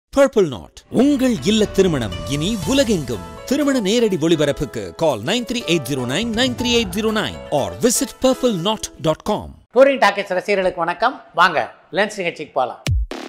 purple not உங்கள் இல்ல திருமணம் இனி உலகெங்கும் திருமண நேரடி ஒளிபரப்புக்கு call nine three eight zero nine nine three eight zero nine or visit purple knot dot com touring talkies ரசிகர்களுக்கு வணக்கம் வாங்க லென்ஸ் நிகழ்ச்சிக்கு போகலாம்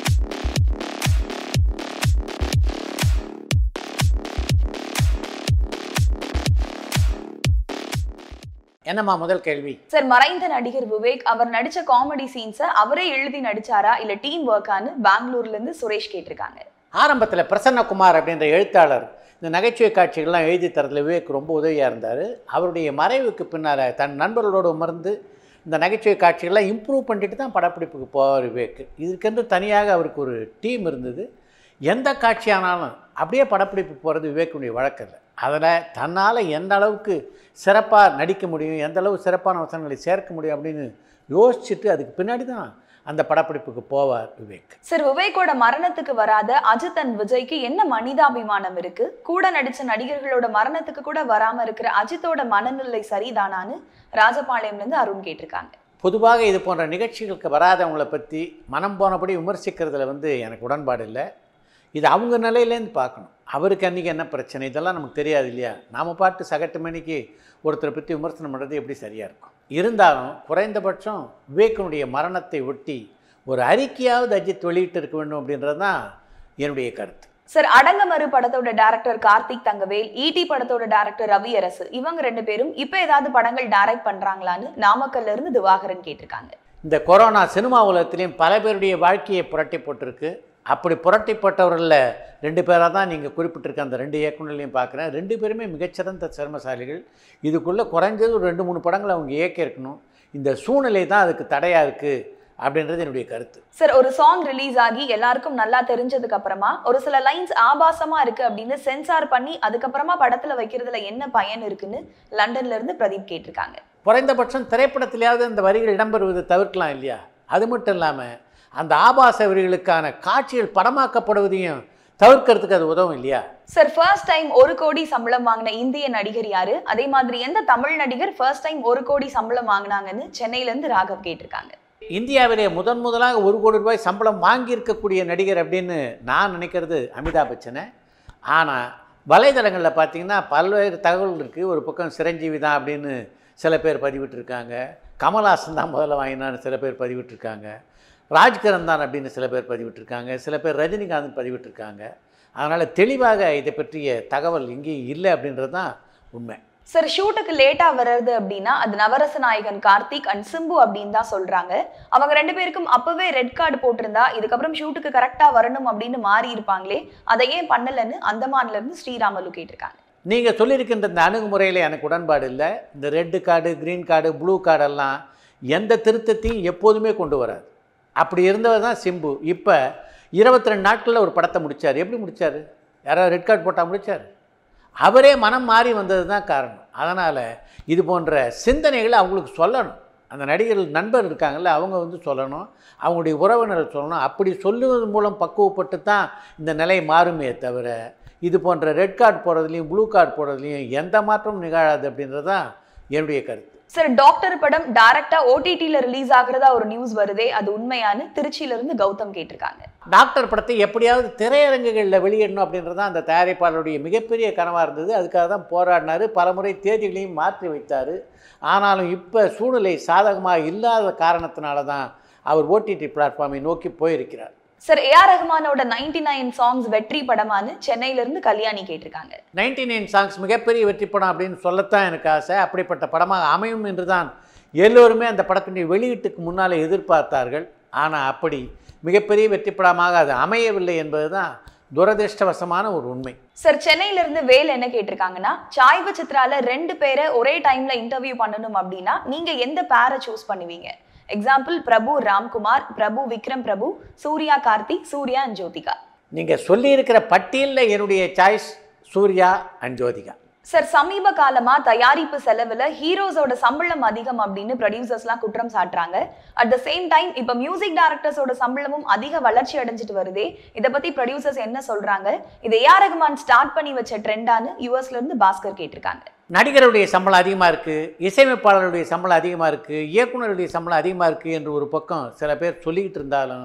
என்னம்மா முதல் கேள்வி சார் மறைந்த நடிகர் விவேக் அவர் நடிச்ச காமெடி சீன்ஸை அவரே எழுதி நடிச்சாரா இல்ல டீம் ஒர்க்கான்னு பெங்களூர்ல இருந்து சுரேஷ் கேட்டிருக்காங்க ஆரம்பத்தில் பிரசன்னகுமார் அப்படின்ற எழுத்தாளர் இந்த நகைச்சுவை காட்சிகள்லாம் எழுதி தரதுல விவேக் ரொம்ப உதவியாக இருந்தார் அவருடைய மறைவுக்கு பின்னால் தன் நண்பர்களோடு உமர்ந்து இந்த நகைச்சுவை காட்சிகள்லாம் இம்ப்ரூவ் பண்ணிட்டு தான் படப்பிடிப்புக்கு போவார் விவேக் இதுக்கென்று தனியாக அவருக்கு ஒரு டீம் இருந்தது எந்த காட்சியானாலும் அப்படியே படப்பிடிப்பு போகிறது விவேக்குடைய வழக்கம் இல்லை அதில் தன்னால் எந்த அளவுக்கு சிறப்பாக நடிக்க முடியும் எந்த அளவு சிறப்பான வசனங்களை சேர்க்க முடியும் அப்படின்னு யோசிச்சுட்டு அதுக்கு பின்னாடி தான் அந்த படப்பிடிப்புக்கு போவார் விவேக் சார் விவேக்கோட மரணத்துக்கு வராத அஜித் அண்ட் விஜய்க்கு என்ன மனிதாபிமானம் இருக்கு கூட நடிச்ச நடிகர்களோட மரணத்துக்கு கூட வராம இருக்கிற அஜித்தோட மனநிலை சரிதானான்னு ராஜபாளையம்ல இருந்து அருண் கேட்டிருக்காங்க பொதுவாக இது போன்ற நிகழ்ச்சிகளுக்கு வராதவங்களை பற்றி மனம் போனபடி விமர்சிக்கிறதுல வந்து எனக்கு உடன்பாடு இல்லை இது அவங்க நிலையிலேருந்து பார்க்கணும் அவருக்கு அன்றைக்கி என்ன பிரச்சனை இதெல்லாம் நமக்கு தெரியாது இல்லையா நாம் பாட்டு சகட்டு மணிக்கு ஒருத்தரை பற்றி விமர்சனம் பண்ணுறது எப்படி சரியாக இருக்கும் இருந்தாலும் குறைந்தபட்சம் விவேக்கனுடைய மரணத்தை ஒட்டி ஒரு அறிக்கையாவது அஜித் வெளியிட்டு இருக்க வேண்டும் அப்படின்றது தான் என்னுடைய கருத்து சார் அடங்கமறு படத்தோட டைரக்டர் கார்த்திக் தங்கவேல் ஈடி படத்தோட டைரக்டர் ரவி அரசு இவங்க ரெண்டு பேரும் இப்ப ஏதாவது படங்கள் டைரக்ட் பண்றாங்களான்னு நாமக்கல்ல இருந்து திவாகரன் கேட்டிருக்காங்க இந்த கொரோனா சினிமா உலகத்திலையும் பல பேருடைய வாழ்க்கையை புரட்டி போட்டிருக்கு அப்படி புரட்டி போட்டவர்களில் ரெண்டு பேராக தான் நீங்கள் குறிப்பிட்டிருக்க அந்த ரெண்டு இயக்குநர்களையும் பார்க்குறேன் ரெண்டு பேருமே மிகச்சிறந்த சிரமசாலிகள் இதுக்குள்ளே குறைஞ்சது ஒரு ரெண்டு மூணு படங்களை அவங்க இயக்கியிருக்கணும் இந்த சூழ்நிலை தான் அதுக்கு தடையாக இருக்குது அப்படின்றது என்னுடைய கருத்து சார் ஒரு சாங் ரிலீஸ் ஆகி எல்லாருக்கும் நல்லா தெரிஞ்சதுக்கு அப்புறமா ஒரு சில லைன்ஸ் ஆபாசமா இருக்கு அப்படின்னு சென்சார் பண்ணி அதுக்கப்புறமா படத்துல வைக்கிறதுல என்ன பயன் இருக்குன்னு லண்டன்ல இருந்து பிரதீப் கேட்டிருக்காங்க குறைந்தபட்சம் திரைப்படத்திலேயாவது இந்த வரிகள் இடம்பெறுவதை தவிர்க்கலாம் இல்லையா அது மட்டும் இல்லாமல் அந்த ஆபாச வரிகளுக்கான காட்சிகள் படமாக்கப்படுவதையும் தவிர்க்கிறதுக்கு அது உதவும் இல்லையா சார் ஃபர்ஸ்ட் டைம் ஒரு கோடி சம்பளம் வாங்கின இந்திய நடிகர் யாரு அதே மாதிரி எந்த தமிழ் நடிகர் ஃபர்ஸ்ட் டைம் ஒரு கோடி சம்பளம் வாங்கினாங்கன்னு சென்னையில இருந்து ராகவ் கேட்டிருக்காங்க இந்தியாவிலே முதன் முதலாக ஒரு கோடி ரூபாய் சம்பளம் வாங்கியிருக்கக்கூடிய நடிகர் அப்படின்னு நான் நினைக்கிறது அமிதாப் பச்சனை ஆனால் வலைதளங்களில் பார்த்தீங்கன்னா பல்வேறு தகவல் இருக்குது ஒரு பக்கம் சிரஞ்சீவி தான் அப்படின்னு சில பேர் பதிவிட்டிருக்காங்க கமல்ஹாசன் தான் முதல்ல வாங்கினான்னு சில பேர் பதிவிட்டிருக்காங்க ராஜ்கரன் தான் அப்படின்னு சில பேர் பதிவிட்டிருக்காங்க சில பேர் ரஜினிகாந்த் பதிவிட்டிருக்காங்க அதனால் தெளிவாக இதை பற்றிய தகவல் இங்கேயும் இல்லை அப்படின்றது தான் உண்மை சார் ஷூட்டுக்கு லேட்டா வர்றது அப்படின்னா அது நவரச நாயகன் கார்த்திக் அண்ட் சிம்பு அப்படின்னு தான் சொல்றாங்க அவங்க ரெண்டு பேருக்கும் அப்பவே ரெட் கார்டு போட்டிருந்தா இதுக்கப்புறம் ஷூட்டுக்கு கரெக்டா வரணும் அப்படின்னு மாறி இருப்பாங்களே அதை ஏன் பண்ணலன்னு அந்தமான்ல இருந்து ஸ்ரீராமலு கேட்டிருக்காங்க நீங்கள் சொல்லியிருக்கின்ற இந்த அணுகுமுறையில் எனக்கு உடன்பாடு இல்லை இந்த red card green card blue கார்டெல்லாம் எந்த திருத்தத்தையும் எப்போதுமே கொண்டு வராது அப்படி இருந்தவர் தான் சிம்பு இப்போ இருபத்தி ரெண்டு நாட்களில் ஒரு படத்தை முடித்தார் எப்படி முடித்தார் யாராவது ரெட் கார்டு போட்டால் முடித்தார் அவரே மனம் மாறி வந்தது தான் காரணம் அதனால் இது போன்ற சிந்தனைகளை அவங்களுக்கு சொல்லணும் அந்த நடிகர்கள் நண்பர் இருக்காங்கல்ல அவங்க வந்து சொல்லணும் அவங்களுடைய உறவினர்கள் சொல்லணும் அப்படி சொல்லுவதன் மூலம் பக்குவப்பட்டு தான் இந்த நிலை மாறுமே தவிர இது போன்ற ரெட் கார்டு போடுறதுலையும் ப்ளூ கார்டு போடுறதுலையும் எந்த மாற்றமும் நிகழாது அப்படின்றது தான் என்னுடைய கருத்து சார் டாக்டர் படம் டைரக்டா ஓடிடில ரிலீஸ் ஆகுறதா ஒரு நியூஸ் வருதே அது உண்மையான்னு திருச்சியில இருந்து கௌதம் கேட்டிருக்காங்க டாக்டர் படத்தை எப்படியாவது திரையரங்குகளில் வெளியிடணும் அப்படின்றது தான் அந்த தயாரிப்பாளருடைய மிகப்பெரிய கனவாக இருந்தது அதுக்காக தான் போராடினார் பலமுறை தேதிகளையும் மாற்றி வைத்தார் ஆனாலும் இப்போ சூழ்நிலை சாதகமாக இல்லாத காரணத்தினால தான் அவர் ஓடிடி பிளாட்ஃபார்மை நோக்கி போயிருக்கிறார் சார் ஏஆர் ரஹ்மானோட நைன்டி நைன் சாங்ஸ் வெற்றி படமான்னு சென்னையில இருந்து கல்யாணி கேட்டிருக்காங்க நைன்டி நைன் சாங்ஸ் மிகப்பெரிய வெற்றி படம் அப்படின்னு சொல்லத்தான் எனக்கு ஆசை அப்படிப்பட்ட படமாக அமையும் என்று தான் எல்லோருமே அந்த படத்தினுடைய வெளியீட்டுக்கு முன்னாலே எதிர்பார்த்தார்கள் ஆனால் அப்படி மிகப்பெரிய வெற்றி படமாக அது அமையவில்லை என்பது தான் துரதிருஷ்டவசமான ஒரு உண்மை சார் சென்னையில இருந்து வேல் என்ன கேட்டிருக்காங்கன்னா சாய்வு சித்ரால ரெண்டு பேரை ஒரே டைம்ல இன்டர்வியூ பண்ணணும் அப்படின்னா நீங்க எந்த பேரை சூஸ் பண்ணுவீங்க எக்ஸாம்பிள் பிரபு ராம்குமார் பிரபு விக்ரம் பிரபு சூர்யா கார்த்திக் சூர்யா அண்ட் ஜோதிகா நீங்கள் சொல்லியிருக்கிற பட்டியலில் என்னுடைய choice Surya and Jyothika sir சமீப காலமா தயாரிப்பு செலவுல ஹீரோஸோட சம்பளம் அதிகம் அப்படின்னு ப்ரொடியூசர்ஸ்லாம் குற்றம் சாட்டுறாங்க அட் த சேம் டைம் இப்ப மியூசிக் டைரக்டர்ஸோட சம்பளமும் அதிக வளர்ச்சி அடைஞ்சிட்டு வருதே இதை பத்தி ப்ரொடியூசர்ஸ் என்ன சொல்றாங்க இதை ஏஆர் ரஹ்மான் ஸ்டார்ட் பண்ணி வச்ச ட்ரெண்டான்னு யூஎஸ்ல இருந்து பாஸ்கர் கேட்டிருக்காங்க நடிகருடைய சம்பளம் அதிகமாக இருக்குது இசையமைப்பாளருடைய சம்பளம் அதிகமாக இருக்குது இயக்குனருடைய சம்பளம் அதிகமாக இருக்குது என்று ஒரு பக்கம் சில பேர் சொல்லிக்கிட்டு இருந்தாலும்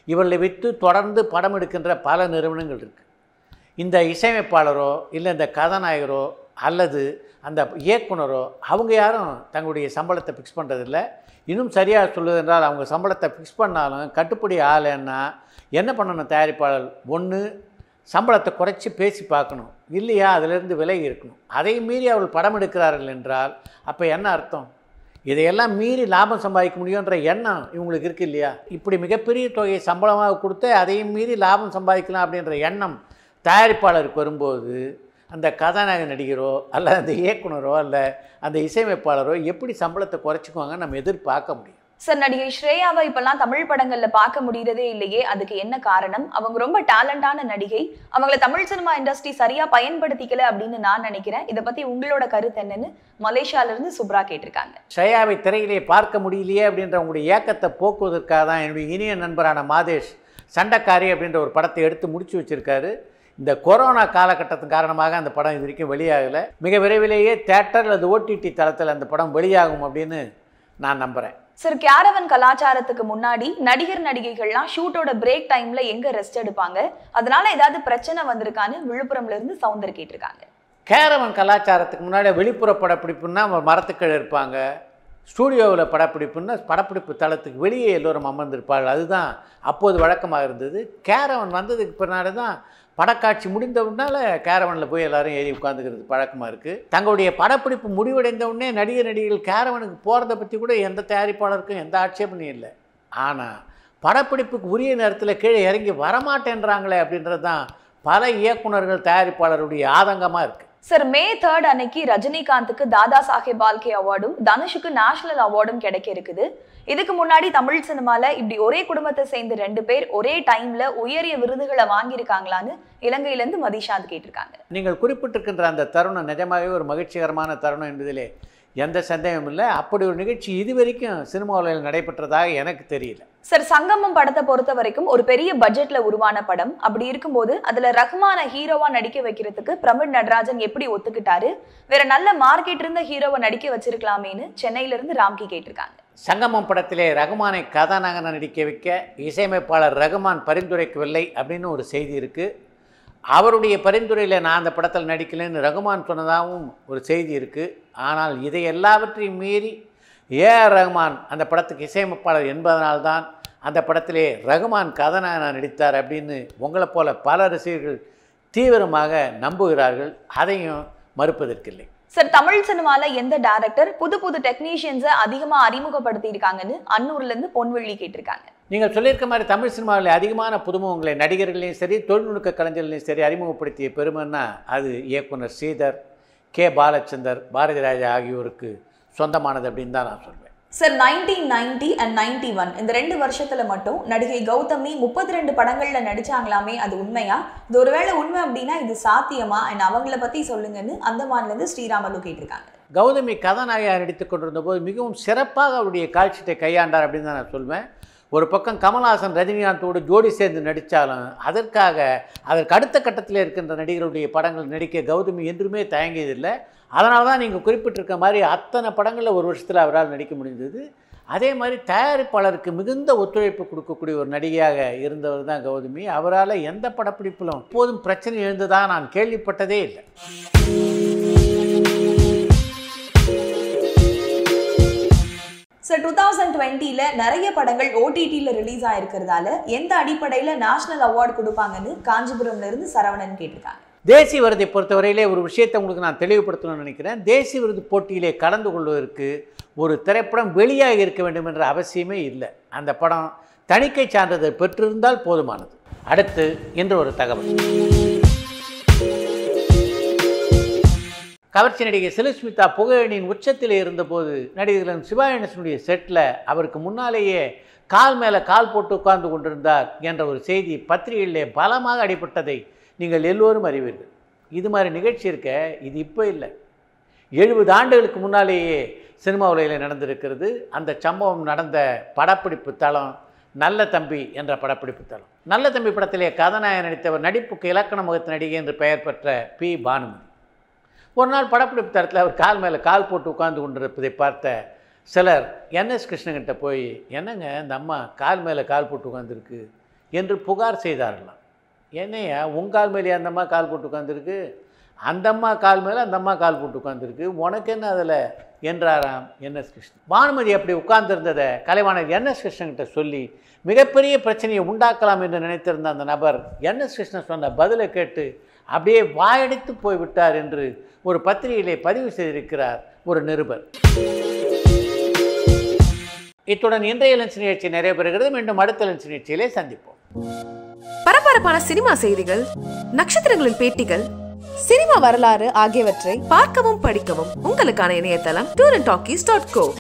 இவர்களை விற்று தொடர்ந்து படம் எடுக்கின்ற பல நிறுவனங்கள் இருக்குது இந்த இசையமைப்பாளரோ இல்லை இந்த கதாநாயகரோ அல்லது அந்த இயக்குனரோ அவங்க யாரும் தங்களுடைய சம்பளத்தை ஃபிக்ஸ் பண்ணுறதில்ல இன்னும் சரியாக சொல்லுவதென்றால் அவங்க சம்பளத்தை ஃபிக்ஸ் பண்ணாலும் கட்டுப்படி ஆகலைன்னா என்ன பண்ணணும் தயாரிப்பாளர் ஒன்று சம்பளத்தை குறைச்சி பேசி பார்க்கணும் இல்லையா அதிலிருந்து விலகி இருக்கணும் அதை மீறி அவர்கள் படம் எடுக்கிறார்கள் என்றால் அப்போ என்ன அர்த்தம் இதையெல்லாம் மீறி லாபம் சம்பாதிக்க முடியுன்ற எண்ணம் இவங்களுக்கு இருக்கு இல்லையா இப்படி மிகப்பெரிய தொகையை சம்பளமாக கொடுத்து அதையும் மீறி லாபம் சம்பாதிக்கலாம் அப்படின்ற எண்ணம் தயாரிப்பாளருக்கு வரும்போது அந்த கதாநாயக நடிகரோ அல்ல அந்த இயக்குனரோ அல்ல அந்த இசையமைப்பாளரோ எப்படி சம்பளத்தை குறைச்சிக்குவாங்க நம்ம எதிர்பார்க்க முடியும் சார் நடிகை ஸ்ரேயாவை இப்பெல்லாம் தமிழ் படங்கள்ல பார்க்க முடியறதே இல்லையே அதுக்கு என்ன காரணம் அவங்க ரொம்ப டேலண்டான நடிகை அவங்கள தமிழ் சினிமா இண்டஸ்ட்ரி சரியா பயன்படுத்திக்கல அப்படின்னு நான் நினைக்கிறேன் இதை பத்தி உங்களோட கருத்து என்னன்னு மலேசியால இருந்து சுப்ரா கேட்டிருக்காங்க ஸ்ரேயாவை திரையிலே பார்க்க முடியலையே அப்படின்ற உங்களுடைய ஏக்கத்தை போக்குவதற்காக தான் என்னுடைய இனிய நண்பரான மாதேஷ் சண்டைக்காரி அப்படின்ற ஒரு படத்தை எடுத்து முடிச்சு வச்சிருக்காரு இந்த கொரோனா காலகட்டத்தின் காரணமாக அந்த படம் இது வரைக்கும் வெளியாகலை மிக விரைவிலேயே தேட்டர் அல்லது ஓடிடி தளத்தில் அந்த படம் வெளியாகும் அப்படின்னு நான் நம்புகிறேன் சார் கேரவன் கலாச்சாரத்துக்கு முன்னாடி நடிகர் நடிகைகள்லாம் ஷூட்டோட பிரேக் டைம்ல எங்க ரெஸ்ட் எடுப்பாங்க அதனால ஏதாவது பிரச்சனை வந்திருக்கான்னு விழுப்புரம்ல இருந்து சவுந்தர் கேட்டிருக்காங்க கேரவன் கலாச்சாரத்துக்கு முன்னாடி வெளிப்புற படப்பிடிப்புன்னா மரத்துக்கள் இருப்பாங்க ஸ்டூடியோவில் படப்பிடிப்புன்னா படப்பிடிப்பு தளத்துக்கு வெளியே எல்லோரும் அமர்ந்திருப்பார்கள் அதுதான் அப்போது வழக்கமாக இருந்தது கேரவன் வந்ததுக்கு பின்னாடி தான் படக்காட்சி முடிந்தவுடனால கேரவனில் போய் எல்லாரும் ஏறி உட்காந்துக்கிறது பழக்கமாக இருக்குது தங்களுடைய படப்பிடிப்பு முடிவடைந்த உடனே நடிகர் நடிகைகள் கேரவனுக்கு போகிறத பற்றி கூட எந்த தயாரிப்பாளருக்கும் எந்த ஆட்சேபனையும் இல்லை ஆனால் படப்பிடிப்புக்கு உரிய நேரத்தில் கீழே இறங்கி வரமாட்டேன்றாங்களே அப்படின்றது தான் பல இயக்குனர்கள் தயாரிப்பாளருடைய ஆதங்கமாக இருக்குது சார் மே தேர்ட் அன்னைக்கு ரஜினிகாந்துக்கு தாதா சாஹேப் பால்கே அவார்டும் தனுஷுக்கு நேஷனல் அவார்டும் கிடைக்க இருக்குது இதுக்கு முன்னாடி தமிழ் சினிமால இப்படி ஒரே குடும்பத்தை சேர்ந்து ரெண்டு பேர் ஒரே டைம்ல உயரிய விருதுகளை வாங்கியிருக்காங்களான்னு இலங்கையில இருந்து மதிஷாந்த் கேட்டிருக்காங்க நீங்கள் குறிப்பிட்டிருக்கின்ற அந்த தருணம் நிஜமாகவே ஒரு மகிழ்ச்சிகரமான தருணம் என்பதிலே எந்த சந்தேகமும் இல்லை அப்படி ஒரு நிகழ்ச்சி இதுவரைக்கும் சினிமாவில் நடைபெற்றதாக எனக்கு தெரியல சார் சங்கமம் படத்தை பொறுத்த வரைக்கும் ஒரு பெரிய பட்ஜெட்ல உருவான படம் அப்படி இருக்கும்போது அதுல ரஹ்மான ஹீரோவா நடிக்க வைக்கிறதுக்கு பிரமிட் நடராஜன் எப்படி ஒத்துக்கிட்டாரு வேற நல்ல மார்க்கெட் இருந்த ஹீரோவை நடிக்க வச்சிருக்கலாமேன்னு சென்னையில இருந்து ராம்கி கேட்டிருக்காங்க சங்கமம் படத்திலே ரகுமானை கதாநாயகனை நடிக்க வைக்க இசையமைப்பாளர் ரகுமான் பரிந்துரைக்கவில்லை அப்படின்னு ஒரு செய்தி இருக்குது அவருடைய பரிந்துரையில் நான் அந்த படத்தில் நடிக்கலைன்னு ரகுமான் சொன்னதாகவும் ஒரு செய்தி இருக்குது ஆனால் இதை எல்லாவற்றையும் மீறி ஏ ஆர் ரகுமான் அந்த படத்துக்கு இசையமைப்பாளர் என்பதனால்தான் அந்த படத்திலே ரகுமான் கதாநாயகனாக நடித்தார் அப்படின்னு உங்களைப் போல பல ரசிகர்கள் தீவிரமாக நம்புகிறார்கள் அதையும் மறுப்பதற்கில்லை சார் தமிழ் சினிமால எந்த டைரக்டர் புது புது டெக்னீஷியன்ஸை அதிகமா அறிமுகப்படுத்தி இருக்காங்கன்னு அன்னூர்ல இருந்து பொன்வெள்ளி கேட்டிருக்காங்க நீங்கள் சொல்லியிருக்க மாதிரி தமிழ் சினிமாவில் அதிகமான புதுமுகங்களை நடிகர்களையும் சரி தொழில்நுட்ப கலைஞர்களையும் சரி அறிமுகப்படுத்திய பெருமைன்னா அது இயக்குனர் ஸ்ரீதர் கே பாலச்சந்தர் பாரதி ராஜா ஆகியோருக்கு சொந்தமானது அப்படின்னு தான் நான் சொல்வேன் sir nineteen ninety and ninety one இந்த ரெண்டு வருஷத்துல மட்டும் நடிகை கௌதமி முப்பத்தி ரெண்டு படங்கள்ல நடிச்சாங்களாமே அது உண்மையா இது ஒருவேளை உண்மை அப்படின்னா இது சாத்தியமா அண்ட் அவங்கள பத்தி சொல்லுங்கன்னு அந்தமான்ல இருந்து ஸ்ரீராமலு கேட்டிருக்காங்க கௌதமி கதாநாயகியாக நடித்து கொண்டிருந்த போது மிகவும் சிறப்பாக அவருடைய காட்சியை கையாண்டார் அப்படின்னு தான் நான் சொல்வேன் ஒரு பக்கம் கமல்ஹாசன் ரஜினிகாந்தோடு ஜோடி சேர்ந்து நடித்தாலும் அதற்காக அதற்கு அடுத்த கட்டத்தில் இருக்கின்ற நடிகர்களுடைய படங்கள் நடிக்க கௌதமி என்றுமே தயங்கியதில்லை அதனால தான் நீங்கள் குறிப்பிட்டிருக்க மாதிரி அத்தனை படங்களில் ஒரு வருஷத்தில் அவரால் நடிக்க முடிந்தது அதே மாதிரி தயாரிப்பாளருக்கு மிகுந்த ஒத்துழைப்பு கொடுக்கக்கூடிய ஒரு நடிகையாக இருந்தவர் தான் கௌதமி அவரால் எந்த படப்பிடிப்பிலும் எப்போதும் பிரச்சனை எழுந்ததாக நான் கேள்விப்பட்டதே இல்லை சார் டூ தௌசண்ட் டுவெண்ட்டில நிறைய படங்கள் ஓடிடியில் ரிலீஸ் ஆயிருக்கிறதால எந்த அடிப்படையில் நேஷனல் அவார்டு கொடுப்பாங்கன்னு காஞ்சிபுரம்ல இருந்து சரவணன் கேட்டிருக்காங்க தேசிய விருதை பொறுத்தவரையிலே ஒரு விஷயத்தை உங்களுக்கு நான் தெளிவுபடுத்தணும்னு நினைக்கிறேன் தேசிய விருது போட்டியிலே கலந்து கொள்வதற்கு ஒரு திரைப்படம் வெளியாக இருக்க வேண்டும் என்ற அவசியமே இல்லை அந்த படம் தணிக்கை சான்றிதழ் பெற்றிருந்தால் போதுமானது அடுத்து இன்று ஒரு தகவல் கவர்ச்சி நடிகை செலுஸ்மிதா புகழனின் உச்சத்தில் இருந்தபோது நடிகர்கள் சிவாயணசனுடைய செட்டில் அவருக்கு முன்னாலேயே கால் மேலே கால் போட்டு உட்கார்ந்து கொண்டிருந்தார் என்ற ஒரு செய்தி பத்திரிகைகளிலே பலமாக அடிபட்டதை நீங்கள் எல்லோரும் அறிவீர்கள் இது மாதிரி நிகழ்ச்சி இருக்க இது இப்போ இல்லை எழுபது ஆண்டுகளுக்கு முன்னாலேயே சினிமா உலகில் நடந்திருக்கிறது அந்த சம்பவம் நடந்த படப்பிடிப்பு தளம் நல்ல தம்பி என்ற படப்பிடிப்பு தளம் நல்ல தம்பி படத்திலே கதாநாயகன் நடித்தவர் நடிப்புக்கு இலக்கண முகத்து நடிகை என்று பெயர் பெற்ற பி பானுமதி ஒரு நாள் படப்பிடிப்பு தரத்தில் அவர் கால் மேலே கால் போட்டு உட்கார்ந்து கொண்டிருப்பதை பார்த்த சிலர் என்எஸ் கிருஷ்ணகிட்ட போய் என்னங்க இந்த அம்மா கால் மேலே கால் போட்டு உட்காந்துருக்கு என்று புகார் செய்தார்களாம் என்னையா உங்கால் மேலே அந்த அம்மா கால் போட்டு உட்காந்துருக்கு அந்த அம்மா கால் மேலே அந்த அம்மா கால் போட்டு உட்காந்துருக்கு உனக்கு என்ன அதில் என்றாராம் என்எஸ் கிருஷ்ணன் பானுமதி அப்படி உட்கார்ந்திருந்ததை கலைவாணர் என்எஸ் கிருஷ்ணன்கிட்ட சொல்லி மிகப்பெரிய பிரச்சனையை உண்டாக்கலாம் என்று நினைத்திருந்த அந்த நபர் என்எஸ் கிருஷ்ணன் சொன்ன பதிலை கேட்டு அப்படியே வாயடித்து போய்விட்டார் என்று ஒரு பத்திரிகையிலே பதிவு செய்திருக்கிறார் ஒரு நிருபர் இத்துடன் இன்றைய லென்ஸ் நிகழ்ச்சி நிறைய பெறுகிறது மீண்டும் அடுத்த லென்ஸ் நிகழ்ச்சியிலே சந்திப்போம் பரபரப்பான சினிமா செய்திகள் நட்சத்திரங்களின் பேட்டிகள் சினிமா வரலாறு ஆகியவற்றை பார்க்கவும் படிக்கவும் உங்களுக்கான இணையதளம் டூர் அண்ட் டாக்கீஸ் டாட் கோ